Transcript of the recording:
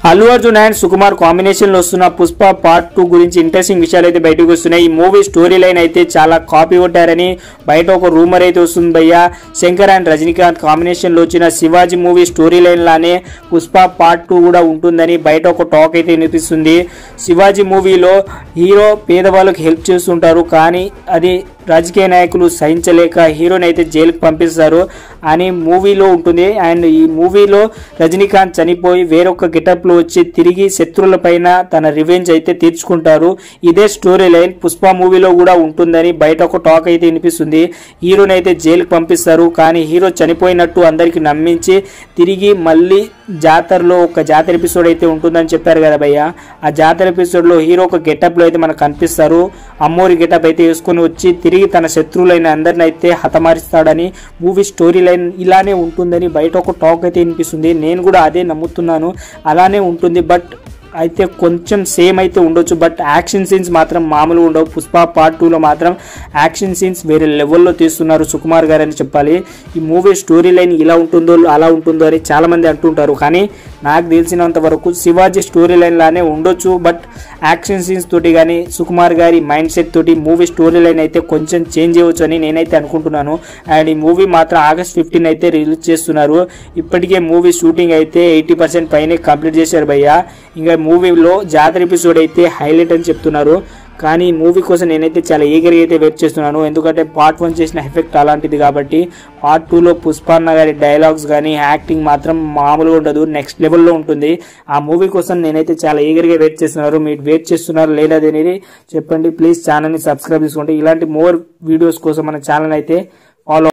Allu Arjun and Sukumar combination లో వస్తున్న Pushpa part two గురించి ఇంట్రెస్టింగ్ విషయాలు అయితే బయటకు వస్తున్నాయి ఈ మూవీ స్టోరీ లైన్ అయితే చాలా కాపీ కొట్టారని బయట ఒక రూమర్ అయితే వస్తుంది భయ్య శంకర్ అండ్ రజనీకాంత్ కాంబినేషన్ లో వచ్చిన శివాజీ మూవీ స్టోరీ లైన్ లానే పుష్ప పార్ట్ టూ కూడా ఉంటుందని బయట ఒక టాక్ అయితే వినిపిస్తుంది శివాజీ మూవీలో హీరో పేదవాళ్ళకి హెల్ప్ చేస్తుంటారు కానీ అది రాజకీయ నాయకులు సహించలేక హీరోని అయితే జైలుకి పంపిస్తారు అని మూవీలో ఉంటుంది అండ్ ఈ మూవీలో రజనీకాంత్ చనిపోయి వేరొక గెటప్లో వచ్చి తిరిగి శత్రువులపైన తన రివెంజ్ అయితే తీర్చుకుంటారు ఇదే స్టోరీ లైన్ పుష్ప మూవీలో కూడా ఉంటుందని బయట ఒక టాక్ అయితే వినిపిస్తుంది హీరోని అయితే జైలుకి పంపిస్తారు కానీ హీరో చనిపోయినట్టు అందరికి నమ్మించి తిరిగి మళ్ళీ జాతరలో ఒక జాతర ఎపిసోడ్ అయితే ఉంటుందని చెప్పారు కదా భయ్య ఆ జాతర ఎపిసోడ్లో హీరో ఒక గెటప్లో అయితే మనకు కనిపిస్తారు అమ్మోరి గెటప్ అయితే వేసుకొని వచ్చి తిరిగి తన శత్రువులైన అందరిని అయితే హతమారిస్తాడని మూవీ స్టోరీ లైన్ ఇలానే ఉంటుందని బయట ఒక టాక్ అయితే వినిపిస్తుంది నేను కూడా అదే నమ్ముతున్నాను అలానే ఉంటుంది బట్ అయితే కొంచెం సేమ్ అయితే ఉండొచ్చు బట్ యాక్షన్ సీన్స్ మాత్రం మామూలుగా ఉండవు పుష్ప పార్ట్ టూలో మాత్రం యాక్షన్ సీన్స్ వేరే లెవెల్లో తీస్తున్నారు సుకుమార్ గారు అని చెప్పాలి ఈ మూవీ స్టోరీ లైన్ ఇలా ఉంటుందో అలా ఉంటుందో అని చాలామంది అంటుంటారు కానీ నాకు తెలిసినంత వరకు శివాజీ స్టోరీ లైన్ లానే ఉండొచ్చు బట్ యాక్షన్ సీన్స్ తోటి కానీ సుకుమార్ గారి మైండ్ సెట్ తోటి మూవీ స్టోరీ లైన్ అయితే కొంచెం చేంజ్ చేయవచ్చు అని నేనైతే అనుకుంటున్నాను అండ్ ఈ మూవీ మాత్రం ఆగస్ట్ ఫిఫ్టీన్ అయితే రిలీజ్ చేస్తున్నారు ఇప్పటికే మూవీ షూటింగ్ అయితే ఎయిటీ పర్సెంట్ పైనే కంప్లీట్ చేశారు భయ్య ఇంకా మూవీలో జాతర ఎపిసోడ్ అయితే హైలైట్ అని చెప్తున్నారు కానీ ఈ మూవీ కోసం నేనైతే చాలా ఈగర్గా అయితే వెయిట్ చేస్తున్నాను ఎందుకంటే పార్ట్ వన్ చేసిన ఎఫెక్ట్ అలాంటిది కాబట్టి పార్ట్ టూలో పుష్పన్న గారి డైలాగ్స్ కానీ యాక్టింగ్ మాత్రం మామూలుగా ఉండదు నెక్స్ట్ లెవెల్లో ఉంటుంది ఆ మూవీ కోసం నేనైతే చాలా ఈగర్గా వెయిట్ చేస్తున్నారు మీరు వెయిట్ చేస్తున్నారు లేదా అనేది చెప్పండి ప్లీజ్ ఛానల్ని సబ్స్క్రైబ్ చేసుకోండి ఇలాంటి మోర్ వీడియోస్ కోసం మన ఛానల్ అయితే ఫాలో